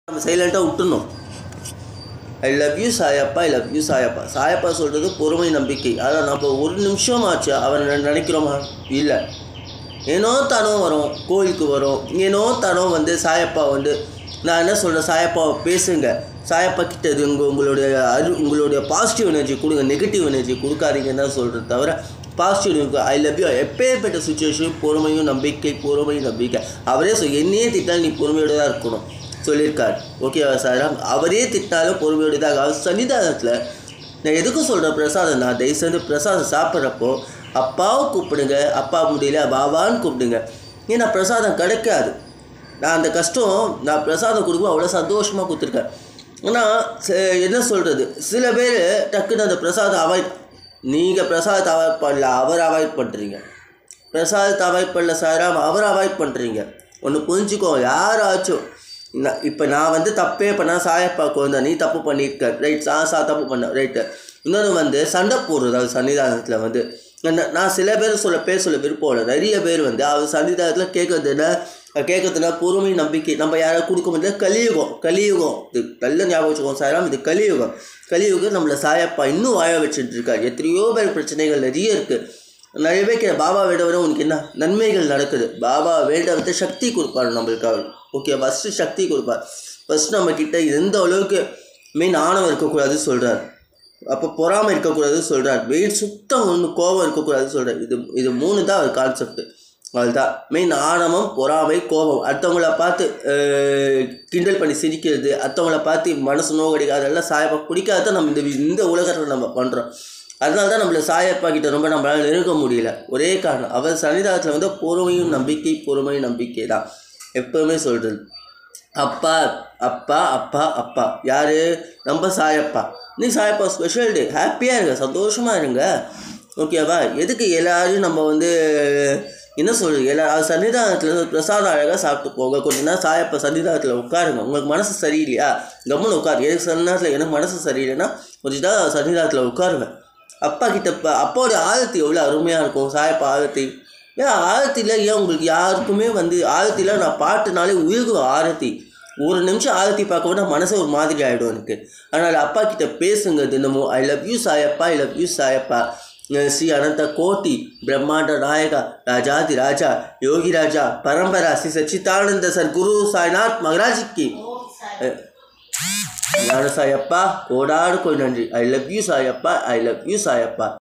நம்ம சைலண்ட்டாக விட்டுணும் ஐ love you சாயப்பா ஐ லவ் யூ சாயப்பா சாயப்பா சொல்கிறது பொறுமை நம்பிக்கை அதான் நம்ம ஒரு நிமிஷம் ஆச்சு அவரை நெ- நினைக்கிறோமா இல்லை ஏனோ தானோ வரும் கோயிலுக்கு வரும் ஏனோ தானோ வந்து சாயப்பா வந்து நான் என்ன சொல்கிறேன் சாயப்பாவை பேசுங்க சாயப்பா கிட்ட இது உங்கள் உங்களுடைய அரு உங்களுடைய பாசிட்டிவ் எனர்ஜி கொடுங்க நெகட்டிவ் எனர்ஜி கொடுக்காதீங்கன்னு தான் சொல்கிறது தவிர பாசிட்டிவ் ஐ லவ் யூ எப்பேற்பட்ட சுச்சுவேஷன் பொறுமையும் நம்பிக்கை பொறுமையும் நம்பிக்கை அவரே சொல் என்னையே திட்டால் நீ பொறுமையோட தான் இருக்கணும் சொல்லியிருக்கார் ஓகேவா சார் அவரே திட்டாலும் பொறுமையோடு தான் அவர் சன்னிதானத்தில் நான் எதுக்கும் சொல்கிறேன் பிரசாதம் நான் தயவு செஞ்சு பிரசாதம் சாப்பிட்றப்போ அப்பாவை கூப்பிடுங்க அப்பா முடியல பாபான்னு கூப்பிடுங்க ஏன்னா பிரசாதம் கிடைக்காது நான் அந்த கஷ்டம் நான் பிரசாதம் கொடுக்கும் அவ்வளோ சந்தோஷமாக கொடுத்துருக்கேன் ஆனால் ச- என்ன சொல்கிறது சில பேர் டக்குன்னு அந்த பிரசாதம் அவாய்ட் நீங்கள் பிரசாதத்தை அவாய்ட் பண்ணல அவர் அவாய்ட் பண்ணுறீங்க பிரசாதத்தை அவாய்ட் பண்ணல சாராம் அவர் அவாய்ட் பண்ணுறீங்க ஒன்று புரிஞ்சுக்கோ யாராச்சும் நான் இப்போ நான் வந்து தப்பே பண்ண சாயப்பாக்கு வந்தேன் நீ தப்பு பண்ணியிருக்க ரைட் சா சா தப்பு பண்ண ரைட்டு இன்னொன்று வந்து சண்டை போடுறது அது சன்னிதானத்தில் வந்து என்ன- நான் சில பேர் சொல்ல பேர் சொல்ல விருப்பம் இல்லை நிறைய பேர் வந்து அவர் சன்னிதானத்தில் கேட்கறது என்ன கேட்கறதுனா பொறுமை நம்பிக்கை நம்ம யாராவது கொடுக்க முடியல கலியுகம் கலியுகம் இது நல்ல ஞாபகம் வச்சுக்கோங்க சாராம் இது கலியுகம் கலியுகம் நம்மளை சாயப்பா இன்னும் வாழ வச்சுட்டு இருக்காரு எத்தனையோ பேர் பிரச்சனைகள் நிறைய இருக்குது நிறைய பேர் கே பாபா வேட வர உனக்கு என்ன நன்மைகள் நடக்குது பாபா வேண்ட வந்து சக்தி கொடுப்பாரு நம்மளுக்காக ஓகே ஃபஸ்ட்டு சக்தி கொடுப்பார் ஃபஸ்ட் நம்ம கிட்ட எந்த அளவுக்கு மெயின் ஆணவம் இருக்கக்கூடாதுன்னு சொல்கிறார் அப்போ பொறாமை இருக்கக்கூடாதுன்னு சொல்கிறார் மெயின் சுத்தம் ஒன்று கோபம் இருக்கக்கூடாதுன்னு சொல்கிறார் இது இது மூணு தான் அவர் கான்செப்ட் அதுதான் மெயின் ஆணவம் பொறாமை கோபம் அடுத்தவங்கள பார்த்து அஹ், கிண்டல் பண்ணி சிரிக்கிறது அடுத்தவங்கள பார்த்து மனசு நோகடிக்க அதெல்லாம் சாயப்பா பிடிக்காத நம்ம இந்த இந்த உலகத்தில் நம்ம பண்ணுறோம் அதனால தான் நம்மள சாயப்பா கிட்ட ரொம்ப நம்மளால நெருங்க முடியல ஒரே காரணம் அவர் சன்னிதானத்தில் வந்து பொறுமையும் நம்பிக்கை பொறுமையும் நம்பிக்கை தான் எப்பவுமே சொல்கிறது அப்பா அப்பா அப்பா அப்பா யார் நம்ம சாயப்பா நீ சாயப்பா ஸ்பெஷல் டே ஹாப்பியாக இருங்க சந்தோஷமாக இருங்க ஓகேவா எதுக்கு எல்லாரையும் நம்ம வந்து என்ன சொல்றது எல்லா அது சன்னிதானத்தில் பிரசாதம் அழகாக சாப்பிட்டு போங்க கொஞ்ச நேரம் சாயப்பா சன்னிதானத்தில் உட்காருங்க உங்களுக்கு மனசு சரியில்லையா கம்முன்னு உட்காரு எனக்கு சன்னிதானத்தில் எனக்கு மனசு சரியில்லைன்னா கொஞ்சம் தான் சன்னிதானத்தில் உட்காருங்க அப்பா கிட்ட இப்போ அப்பாவுடைய ஆரத்தி எவ்வளோ அருமையாக இருக்கும் சாயப்பா ஆரத்தி ஏன் ஆரத்தியில் ஏன் உங்களுக்கு யாருக்குமே வந்து ஆரத்தியில் நான் பாட்டுனாலே உயிருகும் ஆரத்தி ஒரு நிமிஷம் ஆரத்தி பார்க்க விட மனசு ஒரு மாதிரி ஆகிடும் எனக்கு அதனால் அப்பா கிட்ட பேசுங்க தினமும் ஐ லவ் யூ சாயப்பா ஐ லவ் யூ சாயப்பா அஹ் ஸ்ரீ அனந்த கோட்டி பிரம்மாண்ட நாயகா ராஜாதி ராஜா யோகி ராஜா பரம்பரா ஸ்ரீ சச்சிதானந்த சர் குரு சாய்நாத் மகராஜிக்கு அஹ் ஞான சாயப்பா கோடாடு கோய் நன்றி ஐ லவ் யூ சாயப்பா ஐ லவ் யூ சாயப்பா